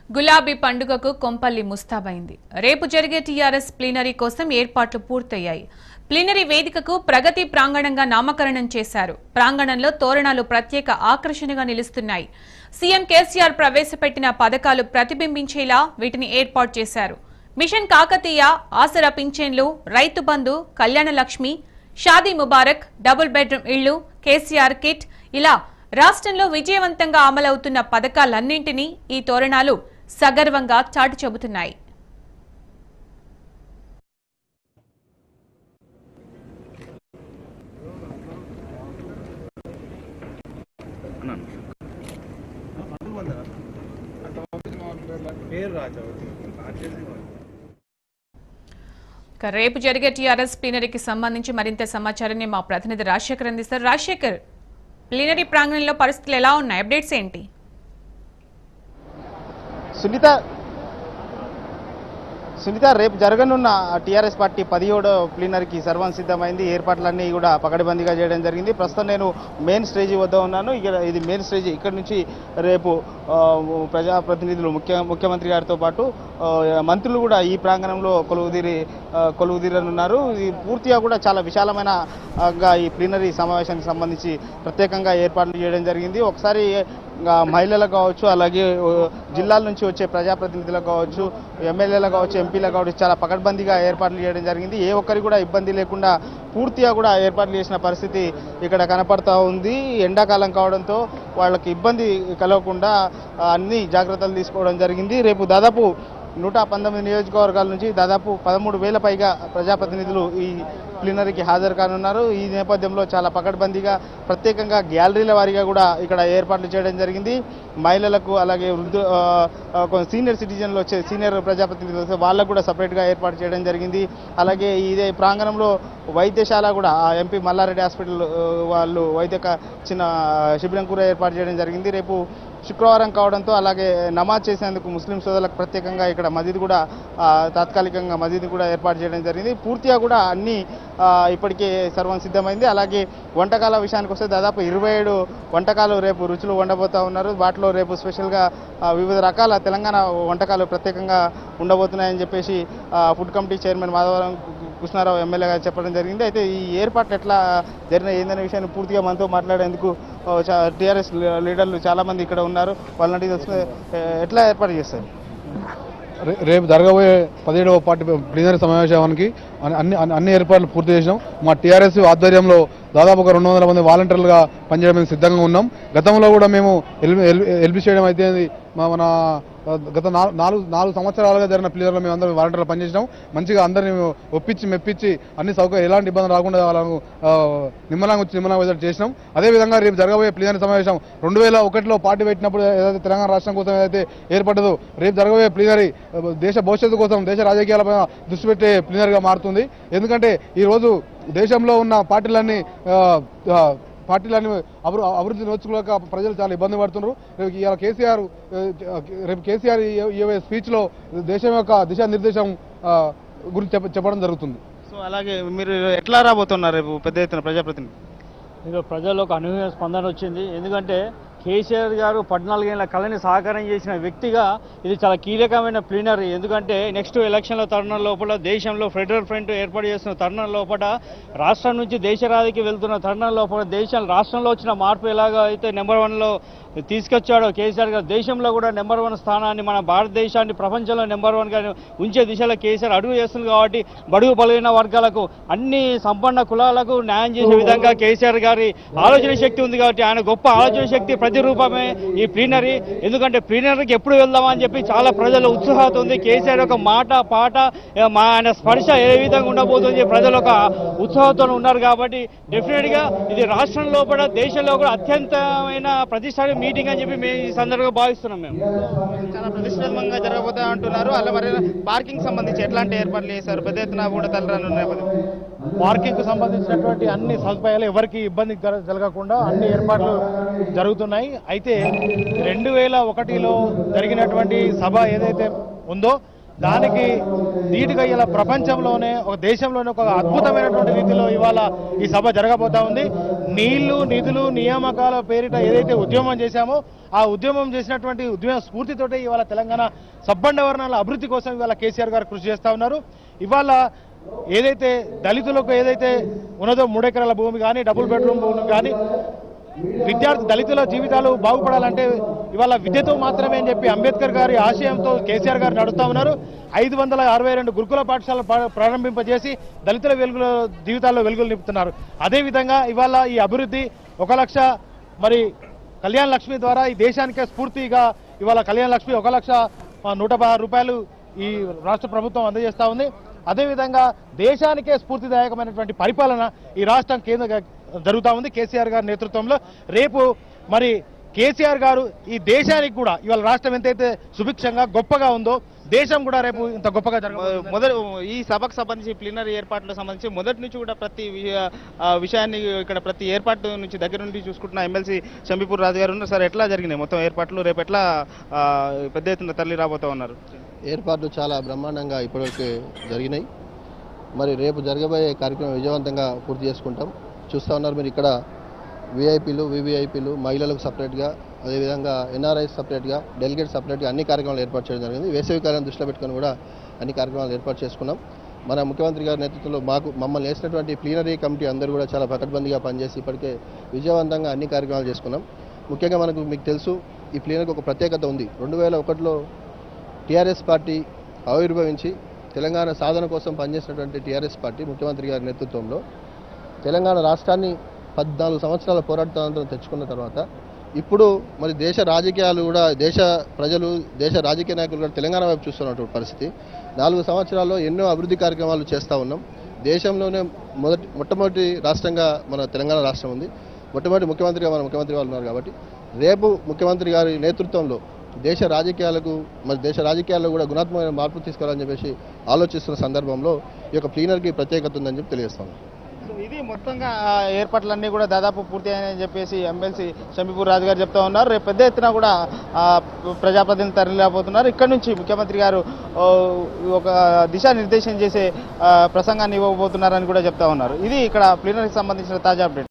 గులాబీ పండుగకు కొంపల్లి ముస్తాబైంది రేపు జరిగే టీఆర్ఎస్ ప్లీనరీ కోసం ఏర్పాట్లు పూర్తయ్యాయి ప్లీనరీ వేదికకు ప్రగతి ప్రాంగణంగా నామకరణం చేశారు ప్రాంగణంలో తోరణాలు ప్రత్యేక ఆకర్షణగా నిలుస్తున్నాయి సీఎం కేసీఆర్ ప్రవేశపెట్టిన పథకాలు ప్రతిబింబించేలా వీటిని ఏర్పాటు చేశారు మిషన్ కాకతీయ ఆసరా పింఛన్లు రైతు బంధు కళ్యాణ లక్ష్మి షాదీ ముబారక్ డబుల్ బెడ్రూమ్ ఇళ్లు కేసీఆర్ కిట్ ఇలా రాష్ట్రంలో విజయవంతంగా అమలవుతున్న పథకాలన్నింటినీ ఈ తోరణాలు సగర్వంగా చాటి చెబుతున్నాయి పేరు రాజా ఇక రేపు జరిగే టీఆర్ఎస్ ప్లీనరీకి సంబంధించి మరింత సమాచారాన్ని మా ప్రతినిధి రాజశేఖర్ అందిస్తారు రాజశేఖర్ ప్లీనరీ ప్రాంగణంలో పరిస్థితులు ఎలా ఉన్నాయి అప్డేట్స్ ఏంటి సునీత సునీత రేపు జరగనున్న టీఆర్ఎస్ పార్టీ పదిహేడో ప్లీనరీకి సర్వం సిద్ధమైంది ఏర్పాట్లన్నీ కూడా పకడ్బందీగా చేయడం జరిగింది ప్రస్తుతం నేను మెయిన్ స్టేజ్ వద్ద ఉన్నాను ఇక్కడ ఇది మెయిన్ స్టేజ్ ఇక్కడ నుంచి రేపు ఆ, ప్రజాప్రతినిధులు ముఖ్య ముఖ్యమంత్రి గారితో పాటు ఆ, మంత్రులు కూడా ఈ ప్రాంగణంలో కొలువుదీరి ఆ, కొలువుదీరనున్నారు ఇది పూర్తిగా కూడా చాలా విశాలమైన ఆ, గా ఈ ప్లీనరీ సమావేశానికి సంబంధించి ప్రత్యేకంగా ఏర్పాట్లు చేయడం జరిగింది ఒకసారి ఆ, మహిళలకు కావచ్చు అలాగే ఓ, జిల్లాల నుంచి వచ్చే ప్రజాప్రతినిధులకు కావచ్చు ఎమ్మెల్యేలకు కావచ్చు ఎంపీలకు కావచ్చు చాలా పకడ్బందీగా ఏర్పాట్లు చేయడం జరిగింది ఏ ఒక్కరికి కూడా ఇబ్బంది లేకుండా పూర్తిగా కూడా ఏర్పాట్లు చేసిన పరిస్థితి ఇక్కడ కనపడతా ఉంది ఎండాకాలం కావడంతో వాళ్ళకి ఇబ్బంది కలగకుండా ఆ, అన్ని జాగ్రత్తలు తీసుకోవడం జరిగింది రేపు దాదాపు నూట పంతొమ్మిది నియోజకవర్గాల నుంచి దాదాపు పదమూడు వేల పైగా ప్రజాప్రతినిధులు ఈ ప్లీనరీకి హాజరు కానున్నారు ఈ నేపథ్యంలో చాలా పకడ్బందీగా ప్రత్యేకంగా గ్యాలరీల వారీగా కూడా ఇక్కడ ఏర్పాట్లు చేయడం జరిగింది మహిళలకు అలాగే వృద్ధు ఆ, ఆ, కొంత సీనియర్ సిటిజన్లు వచ్చే సీనియర్ ప్రజాప్రతినిధులు వస్తే వాళ్ళకు కూడా సపరేట్గా ఏర్పాటు చేయడం జరిగింది అలాగే ఇదే ప్రాంగణంలో వైద్యశాల కూడా ఆ ఎంపీ మల్లారెడ్డి హాస్పిటల్ ఆ, వాళ్ళు వైద్య క- చిన్న శిబిరం కూడా ఏర్పాటు చేయడం జరిగింది రేపు శుక్రవారం కావడంతో అలాగే నమాజ్ చేసేందుకు ముస్లిం సోదరులకు ప్రత్యేకంగా ఇక్కడ మసీద్ కూడా ఆ, తాత్కాలికంగా మసీద్ కూడా ఏర్పాటు చేయడం జరిగింది పూర్తిగా కూడా అన్ని ఆ, ఇప్పటికే సర్వం సిద్ధమైంది అలాగే వంటకాల విషయానికి వస్తే దాదాపు ఇరవై ఏడు వంటకాలు రేపు రుచులు వండబోతా ఉన్నారు వాటిలో రేపు స్పెషల్గా ఆ, వివిధ రకాల తెలంగాణ వంటకాలు ప్రత్యేకంగా ఉండబోతున్నాయని చెప్పేసి ఆ, food committee chairman Madhavaram Krishnarao MLA garu చెప్పడం జరిగింది అయితే ఈ ఏర్పాట్లు ఎట్లా జరిగిన ఏందనే విషయాన్ని పూర్తిగా మనతో మాట్లాడేందుకు టీఆర్ఎస్ లీడర్లు చాలా మంది ఇక్కడ ఉన్నారు వాళ్ళని అడిగి తెలుసుకునే, ఏ, ఎట్లా ఏర్పాటు చేస్తారు రే- రేపు జరగబోయే పదిహేడవ పార్టీ ప్లీనరీ సమావేశానికి అన్ని- అన్ని అన్ని- అన్ని ఏర్పాట్లు పూర్తి చేసినాం మా టీఆర్ఎస్ ఆధ్వర్యంలో దాదాపు ఒక రెండు వందల మంది వాలంటీర్లుగా పనిచేయడానికి సిద్ధంగా ఉన్నాం గతంలో కూడా మేము ఎల్బి ఎల్బి- ఎల్బి చేయడం అయితే మా మన ఆ, గత నాలుగు నాలుగు నాలుగు సంవత్సరాలుగా జరిగిన ప్లేయర్లో మేము అందరం వాలంటీర్లు పనిచేసినాం మంచిగా అందరిని ఒప్పించి మెప్పించి అన్ని సౌకర్యం ఎలాంటి ఇబ్బంది రాకుండా వాళ్ళను ఆ, నిమ్మలంగా వచ్చి నిమ్మలంగా వదిలి చేసినాం అదేవిధంగా రేపు జరగబోయే ప్లీనరీ సమావేశం రెండు వేల ఒకటిలో పార్టీ పెట్టినప్పుడు ఏదైతే తెలంగాణ రాష్ట్రం కోసం ఏదైతే ఏర్పడ్డదో రేపు జరగబోయే ప్లీనరీ ఆ, దేశ భవిష్యత్తు కోసం దేశ రాజకీయాలపై దృష్టి పెట్టే ప్లీనరీగా మారుతుంది ఎందుకంటే ఈ రోజు దేశంలో ఉన్న పార్టీలన్నీ ఆ, ఆ, పార్టీలన్నీ అభివృ అభివృద్ధి నోచుకోలేక ప్రజలు చాలా ఇబ్బంది పడుతున్నారు రేపు ఇవాళ కేసీఆర్ ఆ, రేపు కేసీఆర్ ఈ స్పీచ్లో దేశం యొక్క దిశానిర్దేశం ఆ, గురించి చెప్ప చెప్పడం జరుగుతుంది సో అలాగే మీరు ఎట్లా రాబోతున్నారు రేపు పెద్ద ఎత్తున ప్రజాప్రతినిధి ఇంకా ప్రజల్లో ఒక అనూహ్య స్పందన వచ్చింది ఎందుకంటే కేసీఆర్ గారు పద్నాలుగేళ్ల కళని సహకారం చేసిన వ్యక్తిగా ఇది చాలా కీలకమైన ప్లీనరీ ఎందుకంటే నెక్స్ట్ ఎలక్షన్ల తరుణం లోపల దేశంలో ఫెడరల్ ఫ్రంట్ ఏర్పాటు చేస్తున్న తరుణం లోపల రాష్ట్రం నుంచి దేశ రాజకీయ వెళ్తున్న తరుణం లోపల దేశం రాష్ట్రంలో వచ్చిన మార్పు ఎలాగ అయితే నెంబర్ వన్లో తీసుకొచ్చాడో కేసీఆర్ గారు దేశంలో కూడా నెంబర్ వన్ స్థానాన్ని మన భారతదేశాన్ని ప్రపంచంలో నెంబర్ వన్గా ఉంచే దిశలో కేసీఆర్ అడుగు చేస్తుంది కాబట్టి బడుగు బలైన వర్గాలకు అన్ని సంపన్న కులాలకు న్యాయం చేసే విధంగా కేసీఆర్ గారి ఆలోచన శక్తి ఉంది కాబట్టి ఆయన గొప్ప ఆలోచన శక్తి ప్రతిరూపమే ఈ ప్లీనరీ ఎందుకంటే ప్లీనరీకి ఎప్పుడు వెళ్దామని చెప్పి చాలా ప్రజలు ఉత్సాహత ఉంది కేసీఆర్ యొక్క మాట పాట ఏ, మా ఆయన స్పర్శ ఏ విధంగా ఉండబోతుంది ప్రజలు ఒక ఉత్సాహంతో ఉన్నారు కాబట్టి డెఫినెట్ గా ఇది రాష్ట్రం లోపల దేశంలో కూడా అత్యంతమైన ప్రతిష్టాత్మక మీటింగ్ అని చెప్పి మేము ఈ సందర్భంగా భావిస్తున్నాం మేము చాలా ప్రతిష్టాత్మకంగా జరగబోతా అంటున్నారు అలా మరి పార్కింగ్ సంబంధించి ఎట్లాంటి ఏర్పాట్లు చేశారు పెద్ద ఎత్తున కూడా తలరాను నేపథ్యం పార్కింగ్ కు సంబంధించినటువంటి అన్ని సదుపాయాలు ఎవరికి ఇబ్బంది కల- కలగకుండా అన్ని ఏర్పాట్లు జరుగుతున్నాయి అయితే రెండు వేల ఒకటిలో జరిగినటువంటి సభ ఏదైతే ఉందో దానికి ధీటుగా ఇలా ప్రపంచంలోనే ఒక దేశంలోనే ఒక అద్భుతమైనటువంటి రీతిలో ఇవాళ ఈ సభ జరగబోతా ఉంది నీళ్లు నిధులు నియామకాల పేరిట ఏదైతే ఉద్యమం చేశామో ఆ ఉద్యమం చేసినటువంటి ఉద్యమ స్ఫూర్తితోటే ఇవాళ తెలంగాణ సబ్బండ వర్ణాల అభివృద్ధి కోసం ఇవాళ కేసీఆర్ గారు కృషి చేస్తా ఉన్నారు ఇవాళ ఏదైతే దళితులకు ఏదైతే ఉన్నదో మూడెకరాల భూమి కానీ డబుల్ బెడ్రూమ్ భూమి కానీ విద్యార్థి దళితుల జీవితాలు బాగుపడాలంటే ఇవాళ విద్యతో మాత్రమే అని చెప్పి అంబేద్కర్ గారి ఆశయంతో కేసీఆర్ గారు నడుస్తా ఉన్నారు ఐదు వందల అరవై రెండు గురుకుల పాఠశాలలు ప్రా- ప్రారంభింపజేసి దళితుల వెలుగుల జీవితాల్లో వెలుగులు నింపుతున్నారు అదేవిధంగా ఇవాళ ఈ అభివృద్ధి ఒక లక్ష మరి కళ్యాణ లక్ష్మి ద్వారా ఈ దేశానికే స్ఫూర్తిగా ఇవాళ కళ్యాణ లక్ష్మి ఒక లక్ష ఆ, నూట పదహారు రూపాయలు ఈ రాష్ట్ర ప్రభుత్వం అందజేస్తా ఉంది అదేవిధంగా దేశానికే స్ఫూర్తిదాయకమైనటువంటి పరిపాలన ఈ రాష్ట్రం కేంద్ర జరుగుతా ఉంది కేసీఆర్ గారి నేతృత్వంలో రేపు మరి కేసీఆర్ గారు ఈ దేశానికి కూడా ఇవాళ రాష్ట్రం ఎంతైతే సుభిక్షంగా గొప్పగా ఉందో దేశం కూడా రేపు ఇంత గొప్పగా జరగబోతుంది మొదటి ఈ సభకు సంబంధించి ప్లీనరీ ఏర్పాట్లకు సంబంధించి మొదటి నుంచి కూడా ప్రతి విషయ- ఆ, విషయాన్ని ఇక్కడ ప్రతి ఏర్పాటు నుంచి దగ్గర నుండి చూసుకుంటున్న ఎమ్మెల్సీ శంబీపూర్ రాజు గారు ఉన్నారు సార్ ఎట్లా జరిగినాయి మొత్తం ఏర్పాట్లు రేపు ఎట్లా ఆ, పెద్ద ఎత్తున తరలి రాబోతా ఉన్నారు ఏర్పాట్లు చాలా బ్రహ్మాండంగా ఇప్పటివరకు జరిగినాయి మరి రేపు జరగబోయే కార్యక్రమం విజయవంతంగా పూర్తి చేసుకుంటాం చూస్తూ ఉన్నారు మీరు ఇక్కడ విఐపీలు వివిఐపీలు మహిళలకు సపరేట్గా అదేవిధంగా ఎన్ఆర్ఐస్ సపరేట్గా డెలిగేట్ సపరేట్గా అన్ని కార్యక్రమాలు ఏర్పాటు చేయడం జరిగింది వేసవి కాలం దృష్టిలో పెట్టుకొని కూడా అన్ని కార్యక్రమాలు ఏర్పాటు చేసుకున్నాం మన ముఖ్యమంత్రి గారి నేతృత్వంలో మాకు మమ్మల్ని వేసినటువంటి ప్లీనరీ కమిటీ అందరూ కూడా చాలా పకడ్బందీగా పనిచేసి ఇప్పటికే విజయవంతంగా అన్ని కార్యక్రమాలు చేసుకున్నాం ముఖ్యంగా మనకు మీకు తెలుసు ఈ ప్లీనరీకి ఒక ప్రత్యేకత ఉంది రెండు వేల ఒకటిలో టీఆర్ఎస్ పార్టీ ఆవిర్భవించి తెలంగాణ సాధన కోసం పనిచేసినటువంటి టీఆర్ఎస్ పార్టీ ముఖ్యమంత్రి గారి నేతృత్వంలో తెలంగాణ రాష్ట్రాన్ని పద్నాలుగు సంవత్సరాల పోరాటాంతరం తెచ్చుకున్న తర్వాత ఇప్పుడు మరి దేశ రాజకీయాలు కూడా దేశ ప్రజలు దేశ రాజకీయ నాయకులు కూడా తెలంగాణ వైపు చూస్తున్నటువంటి పరిస్థితి నాలుగు సంవత్సరాల్లో ఎన్నో అభివృద్ధి కార్యక్రమాలు చేస్తూ ఉన్నాం దేశంలోనే మొదటి మొట్టమొదటి రాష్ట్రంగా మన తెలంగాణ రాష్ట్రం ఉంది మొట్టమొదటి ముఖ్యమంత్రిగా మన ముఖ్యమంత్రి వాళ్ళు ఉన్నారు కాబట్టి రేపు ముఖ్యమంత్రి గారి నేతృత్వంలో దేశ రాజకీయాలకు మరి దేశ రాజకీయాల్లో కూడా గుణాత్మకమైన మార్పు తీసుకురావాలని చెప్పేసి ఆలోచిస్తున్న సందర్భంలో ఈ యొక్క ప్లీనర్కి ప్రత్యేకత ఉందని చెప్పి తెలియజేస్తాను సో ఇది మొత్తంగా ఆ, ఏర్పాట్లన్నీ కూడా దాదాపు పూర్తి అయ్యాయని చెప్పేసి ఎమ్మెల్సీ శంబీపూర్ రాజు గారు చెప్తా ఉన్నారు రేపు పెద్ద ఎత్తున కూడా ఆ, ప్రజాప్రతినిధులు తరలిపోతున్నారు ఇక్కడ నుంచి ముఖ్యమంత్రి గారు ఓ, ఒక దిశానిర్దేశం చేసే ఆ, ప్రసంగాన్ని ఇవ్వబోతున్నారని కూడా చెప్తా ఉన్నారు ఇది ఇక్కడ ప్లీనరీకి సంబంధించిన తాజా అప్డేట్